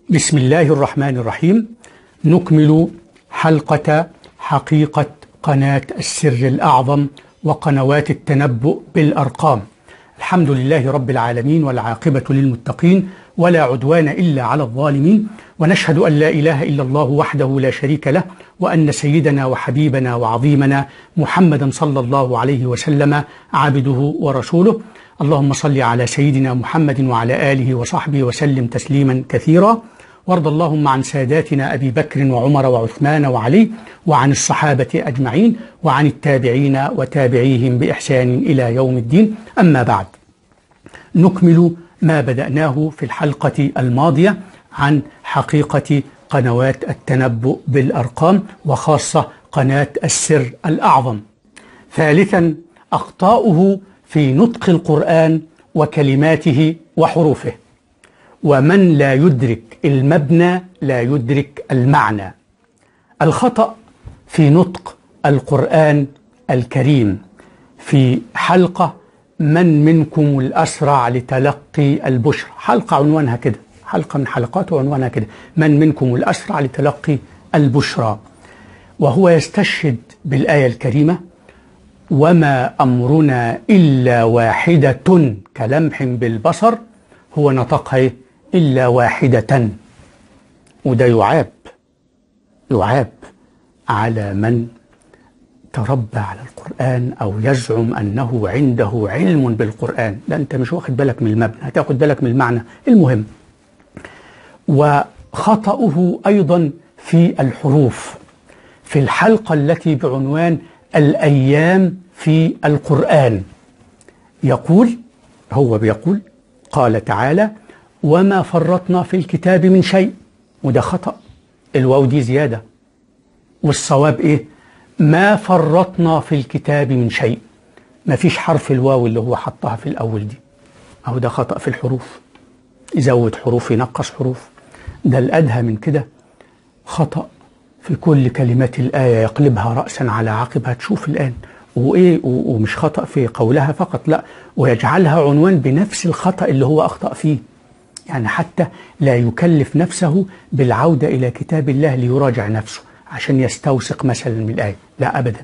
بسم الله الرحمن الرحيم نكمل حلقة حقيقة قناة السر الأعظم وقنوات التنبؤ بالأرقام الحمد لله رب العالمين والعاقبة للمتقين ولا عدوان إلا على الظالمين ونشهد أن لا إله إلا الله وحده لا شريك له وأن سيدنا وحبيبنا وعظيمنا محمدا صلى الله عليه وسلم عبده ورسوله اللهم صل على سيدنا محمد وعلى آله وصحبه وسلم تسليما كثيرا وارض اللهم عن ساداتنا أبي بكر وعمر وعثمان وعلي وعن الصحابة أجمعين وعن التابعين وتابعيهم بإحسان إلى يوم الدين أما بعد نكمل ما بدأناه في الحلقة الماضية عن حقيقة قنوات التنبؤ بالأرقام وخاصة قناة السر الأعظم ثالثا أخطاؤه في نطق القرآن وكلماته وحروفه ومن لا يدرك المبنى لا يدرك المعنى الخطأ في نطق القرآن الكريم في حلقة من منكم الأسرع لتلقي البشرى حلقة عنوانها كده حلقة من حلقات عنوانها كده من منكم الأسرع لتلقي البشرى وهو يستشهد بالآية الكريمة وما أمرنا إلا واحدة كلمح بالبصر هو نطقها إلا واحدة وده يعاب يعاب على من تربى على القرآن أو يزعم أنه عنده علم بالقرآن لا أنت مش واخد بالك من المبنى هتاخد بالك من المعنى المهم وخطأه أيضا في الحروف في الحلقة التي بعنوان الأيام في القرآن يقول هو بيقول قال تعالى وما فرطنا في الكتاب من شيء وده خطأ الواو دي زيادة والصواب إيه ما فرطنا في الكتاب من شيء ما فيش حرف الواو اللي هو حطها في الأول دي أو ده خطأ في الحروف يزود حروف ينقص حروف ده الأدهى من كده خطأ في كل كلمات الآية يقلبها رأسا على عقب هتشوف الآن وإيه ومش خطأ في قولها فقط لا ويجعلها عنوان بنفس الخطأ اللي هو أخطأ فيه يعني حتى لا يكلف نفسه بالعودة إلى كتاب الله ليراجع نفسه عشان يستوثق مثلا من الآية لا أبدا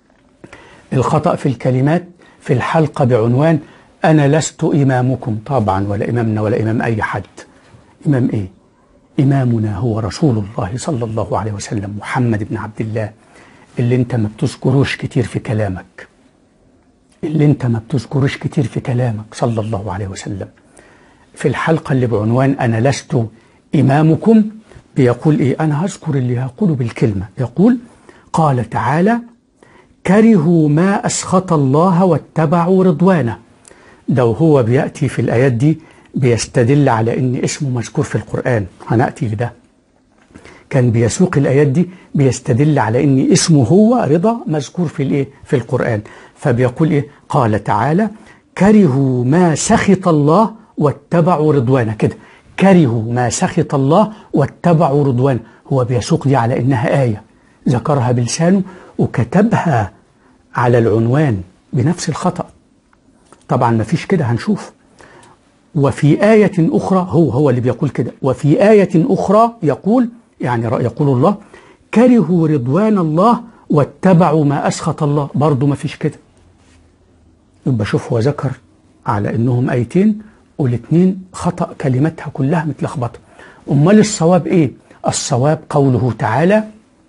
الخطأ في الكلمات في الحلقة بعنوان أنا لست إمامكم طبعا ولا إمامنا ولا إمام أي حد إمام إيه إمامنا هو رسول الله صلى الله عليه وسلم محمد بن عبد الله اللي انت ما بتذكروش كتير في كلامك اللي انت ما بتذكروش كتير في كلامك صلى الله عليه وسلم في الحلقة اللي بعنوان أنا لست إمامكم بيقول إيه أنا هذكر اللي هقوله بالكلمة يقول قال تعالى كرهوا ما أسخط الله واتبعوا رضوانه ده وهو بيأتي في الآيات دي بيستدل على ان اسمه مذكور في القرآن هنأتي لده كان بيسوق الآيات دي بيستدل على ان اسمه هو رضا مذكور في الايه في القرآن فبيقول ايه قال تعالى كرهوا ما سخط الله واتبعوا رضوانه كده كرهوا ما سخط الله واتبعوا رضوانه هو بيسوق دي على انها آية ذكرها بلسانه وكتبها على العنوان بنفس الخطأ طبعا ما فيش كده هنشوف وفي آية أخرى هو هو اللي بيقول كده وفي آية أخرى يقول يعني يقول الله كرهوا رضوان الله واتبعوا ما أسخط الله برضه ما فيش كده يبقى شوف هو ذكر على إنهم آيتين والاثنين خطأ كلماتها كلها متلخبطة أمال الصواب إيه الصواب قوله تعالى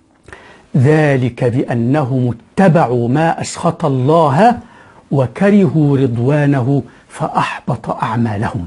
ذلك بأنهم اتبعوا ما أسخط الله وكرهوا رضوانه فأحبط أعمالهم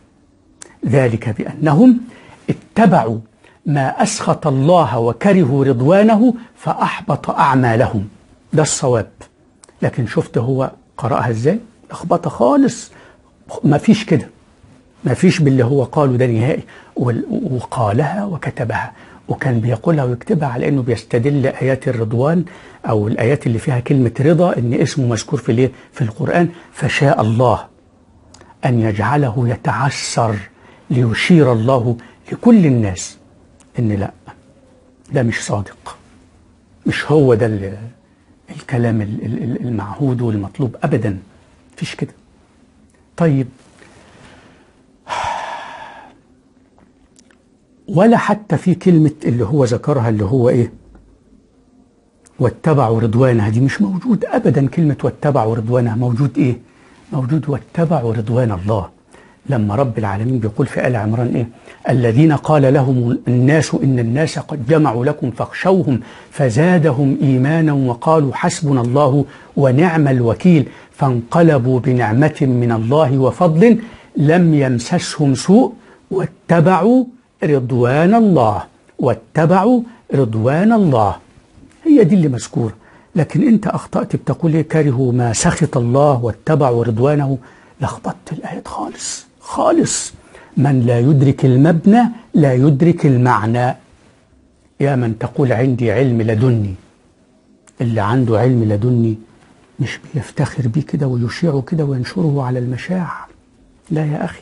ذلك بأنهم اتبعوا ما أسخط الله وكرهوا رضوانه فأحبط أعمالهم ده الصواب لكن شفت هو قرأها ازاي لخبطة خالص ما فيش كده ما فيش باللي هو قاله ده نهائي وقالها وكتبها وكان بيقولها ويكتبها على انه بيستدل ايات الرضوان او الايات اللي فيها كلمه رضا ان اسمه مذكور في الايه في القران فشاء الله ان يجعله يتعسر ليشير الله لكل الناس ان لا ده مش صادق مش هو ده الكلام المعهود والمطلوب ابدا مفيش كده طيب ولا حتى في كلمة اللي هو ذكرها اللي هو إيه واتبعوا رضوانها دي مش موجود أبدا كلمة واتبعوا رضوانها موجود إيه موجود واتبعوا رضوان الله لما رب العالمين بيقول في آل عمران إيه الذين قال لهم الناس إن الناس قد جمعوا لكم فاخشوهم فزادهم إيمانا وقالوا حسبنا الله ونعم الوكيل فانقلبوا بنعمة من الله وفضل لم يمسسهم سوء واتبعوا رضوان الله واتبعوا رضوان الله هي دي اللي مذكورة لكن انت اخطأت بتقول ايه كرهوا ما سخط الله واتبعوا رضوانه لخبطت الآيات خالص خالص من لا يدرك المبنى لا يدرك المعنى يا من تقول عندي علم لدني اللي عنده علم لدني مش بيفتخر بيه كده ويشيعه كده وينشره على المشاع لا يا أخي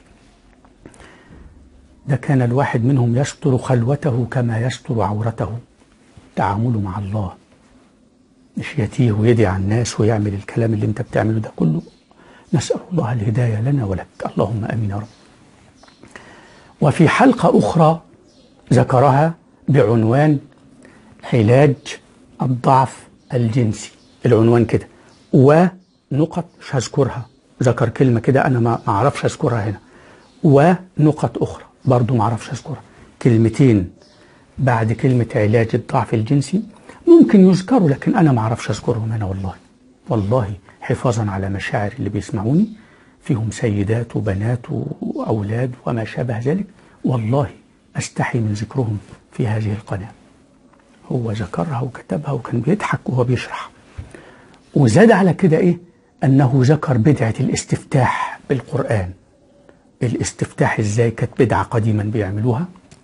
ده كان الواحد منهم يستر خلوته كما يستر عورته تعامله مع الله مش يتيه ويدعي على الناس ويعمل الكلام اللي انت بتعمله ده كله نسأل الله الهداية لنا ولك اللهم أمين يا رب وفي حلقة أخرى ذكرها بعنوان علاج الضعف الجنسي العنوان كده ونقط مش هذكرها ذكر كلمة كده أنا ما أعرفش أذكرها هنا ونقط أخرى برضو ما أعرفش أذكرها كلمتين بعد كلمة علاج الضعف الجنسي ممكن يذكروا لكن أنا ما أعرفش أذكرهم هنا والله والله حفاظا على مشاعر اللي بيسمعوني فيهم سيدات وبنات وأولاد وما شابه ذلك والله أستحي من ذكرهم في هذه القناة هو ذكرها وكتبها وكان بيضحك وهو بيشرح وزاد على كده إيه أنه ذكر بدعة الاستفتاح بالقرآن الاستفتاح إزاي كانت بدعة قديما بيعملوها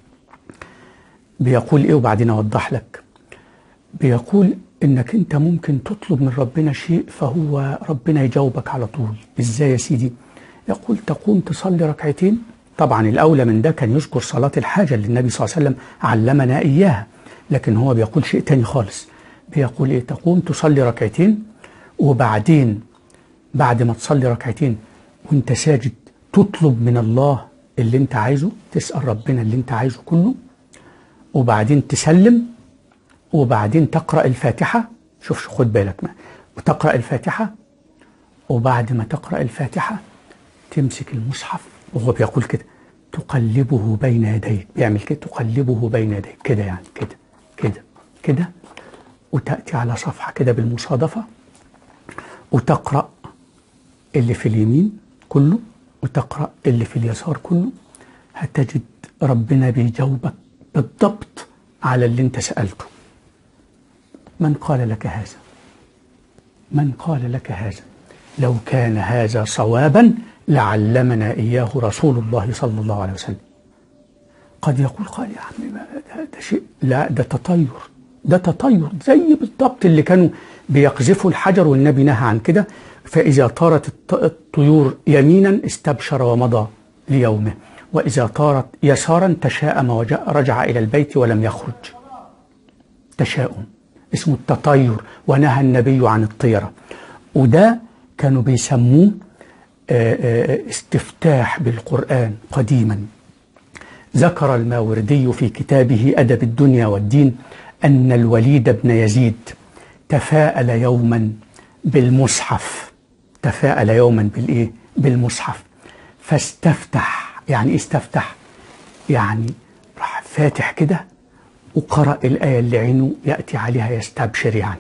بيقول إيه وبعدين أوضح لك بيقول انك انت ممكن تطلب من ربنا شيء فهو ربنا يجاوبك على طول ازاي يا سيدي يقول تقوم تصلي ركعتين طبعا الاولى من ده كان يذكر صلاه الحاجه اللي النبي صلى الله عليه وسلم علمنا اياها لكن هو بيقول شيء تاني خالص بيقول ايه تقوم تصلي ركعتين وبعدين بعد ما تصلي ركعتين وانت ساجد تطلب من الله اللي انت عايزه تسال ربنا اللي انت عايزه كله وبعدين تسلم وبعدين تقرأ الفاتحة شوف خد بالك ما وتقرأ الفاتحة وبعد ما تقرأ الفاتحة تمسك المصحف وهو بيقول كده تقلبه بين يديك بيعمل كده تقلبه بين يديك كده يعني كده كده كده وتأتي على صفحة كده بالمصادفة وتقرأ اللي في اليمين كله وتقرأ اللي في اليسار كله هتجد ربنا بيجاوبك بالضبط على اللي انت سألته من قال لك هذا من قال لك هذا لو كان هذا صوابا لعلمنا إياه رسول الله صلى الله عليه وسلم قد يقول قال يا عمي ده, ده شيء لا ده تطير ده تطير زي بالضبط اللي كانوا بيقذفوا الحجر والنبي نهى عن كده فإذا طارت الطيور يمينا استبشر ومضى ليومه وإذا طارت يسارا تشاءم ورجع إلى البيت ولم يخرج تشاؤم اسمه التطير ونهى النبي عن الطيرة وده كانوا بيسموه استفتاح بالقرآن قديما ذكر الماوردي في كتابه أدب الدنيا والدين أن الوليد بن يزيد تفاءل يوما بالمصحف تفاءل يوما بالإيه؟ بالمصحف فاستفتح يعني استفتح يعني راح فاتح كده وقرأ الآية اللي عينه يأتي عليها يستبشر يعني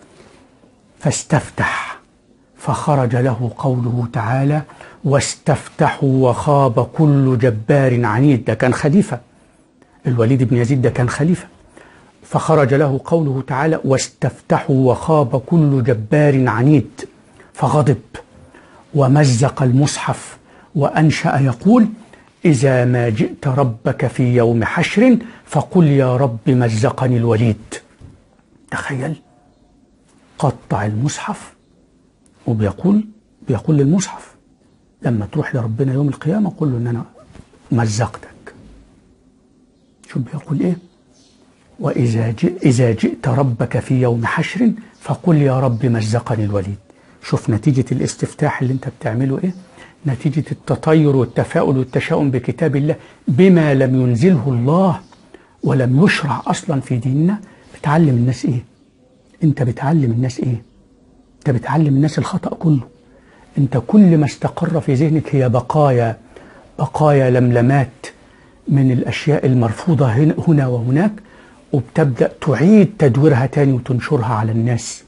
فاستفتح فخرج له قوله تعالى واستفتحوا وخاب كل جبار عنيد ده كان خليفة الوليد بن يزيد ده كان خليفة فخرج له قوله تعالى واستفتحوا وخاب كل جبار عنيد فغضب ومزق المصحف وأنشأ يقول إذا ما جئت ربك في يوم حشر فقل يا رب مزقني الوليد تخيل قطع المصحف وبيقول بيقول للمصحف لما تروح لربنا يوم القيامة قل له إن أنا مزقتك شوف بيقول إيه وإذا جئ إذا جئت ربك في يوم حشر فقل يا رب مزقني الوليد شوف نتيجة الاستفتاح اللي أنت بتعمله إيه نتيجة التطير والتفاؤل والتشاؤم بكتاب الله بما لم ينزله الله ولم يشرع أصلا في ديننا بتعلم الناس إيه أنت بتعلم الناس إيه أنت بتعلم الناس الخطأ كله أنت كل ما استقر في ذهنك هي بقايا بقايا لملمات من الأشياء المرفوضة هنا وهناك وبتبدأ تعيد تدويرها تاني وتنشرها على الناس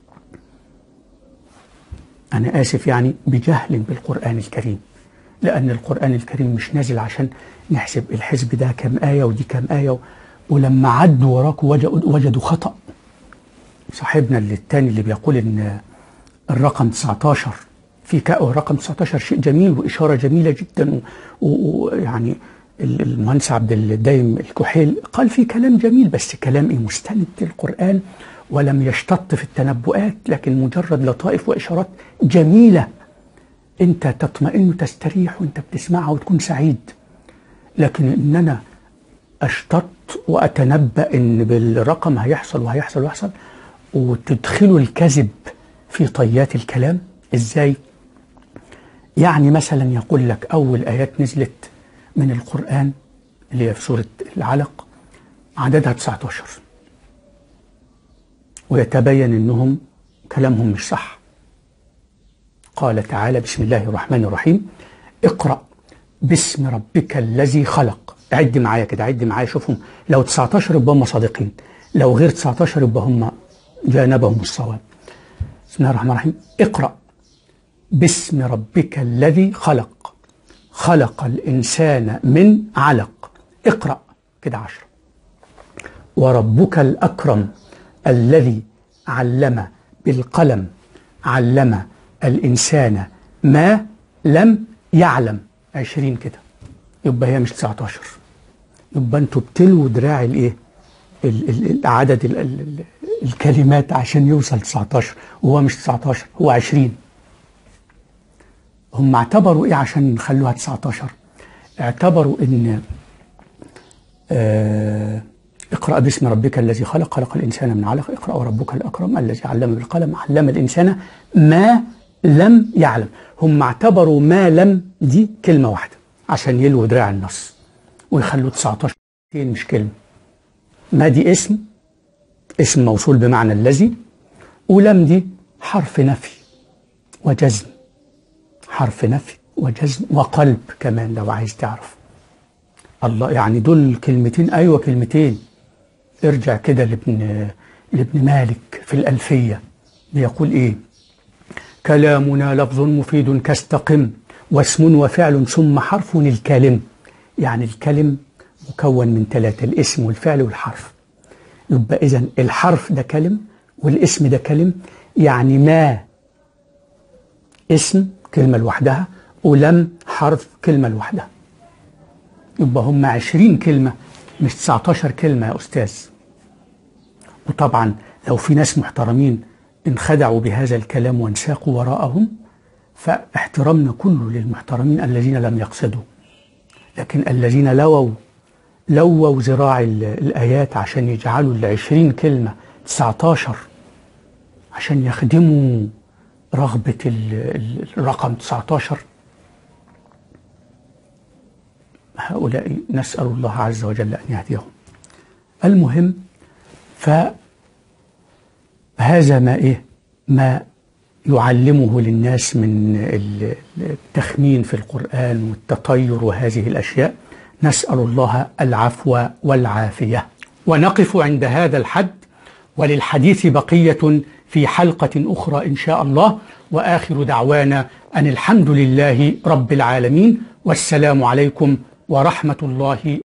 أنا آسف يعني بجهل بالقرآن الكريم لأن القرآن الكريم مش نازل عشان نحسب الحزب ده كم آية ودي كم آية ولما عدوا وراك وجدوا خطأ صاحبنا اللي التاني اللي بيقول إن الرقم 19 في كأو رقم 19 شيء جميل وإشارة جميلة جدا ويعني المهندس عبد الدايم الكحيل قال في كلام جميل بس كلام إيه مستند للقرآن ولم يشتط في التنبؤات لكن مجرد لطائف وإشارات جميلة أنت تطمئن وتستريح وأنت بتسمعها وتكون سعيد لكن إن أنا أشتط وأتنبأ إن بالرقم هيحصل وهيحصل ويحصل وتدخلوا الكذب في طيات الكلام إزاي؟ يعني مثلا يقول لك أول آيات نزلت من القرآن اللي هي في سورة العلق عددها 19 ويتبين أنهم كلامهم مش صح قال تعالى بسم الله الرحمن الرحيم اقرأ باسم ربك الذي خلق عد معايا كده عد معايا شوفهم لو 19 يبقى هم صادقين لو غير 19 يبقى هم جانبهم الصواب بسم الله الرحمن الرحيم اقرأ باسم ربك الذي خلق خلق الإنسان من علق اقرأ كده عشرة وربك الأكرم الذي علم بالقلم علم الإنسان ما لم يعلم عشرين كده يبقى هي مش 19 يبقى انتوا بتلوا دراع الايه عدد ال ال الكلمات عشان يوصل 19 وهو مش 19 هو 20 هم اعتبروا ايه عشان نخلوها 19 اعتبروا ان آه اقرأ باسم ربك الذي خلق خلق الإنسان من علق اقرأ وربك الأكرم الذي علم بالقلم علم الإنسان ما لم يعلم هم اعتبروا ما لم دي كلمة واحدة عشان يلووا دراع النص ويخلوا 19 مش كلمة ما دي اسم اسم موصول بمعنى الذي ولم دي حرف نفي وجزم حرف نفي وجزم وقلب كمان لو عايز تعرف الله يعني دول كلمتين أيوة كلمتين ارجع كده لابن لابن مالك في الألفية بيقول إيه كلامنا لفظ مفيد كاستقم واسم وفعل ثم حرف الكلم يعني الكلم مكون من ثلاثة الاسم والفعل والحرف يبقى إذا الحرف ده كلم والاسم ده كلم يعني ما اسم كلمة لوحدها ولم حرف كلمة لوحدها يبقى هم عشرين كلمة مش 19 كلمة يا أستاذ وطبعا لو في ناس محترمين انخدعوا بهذا الكلام وانساقوا وراءهم فاحترامنا كله للمحترمين الذين لم يقصدوا لكن الذين لووا لووا ذراع الآيات عشان يجعلوا العشرين كلمة 19 عشان يخدموا رغبة الرقم 19 هؤلاء نسأل الله عز وجل أن يهديهم المهم فهذا ما إيه ما يعلمه للناس من التخمين في القرآن والتطير وهذه الأشياء نسأل الله العفو والعافية ونقف عند هذا الحد وللحديث بقية في حلقة أخرى إن شاء الله وآخر دعوانا أن الحمد لله رب العالمين والسلام عليكم ورحمة الله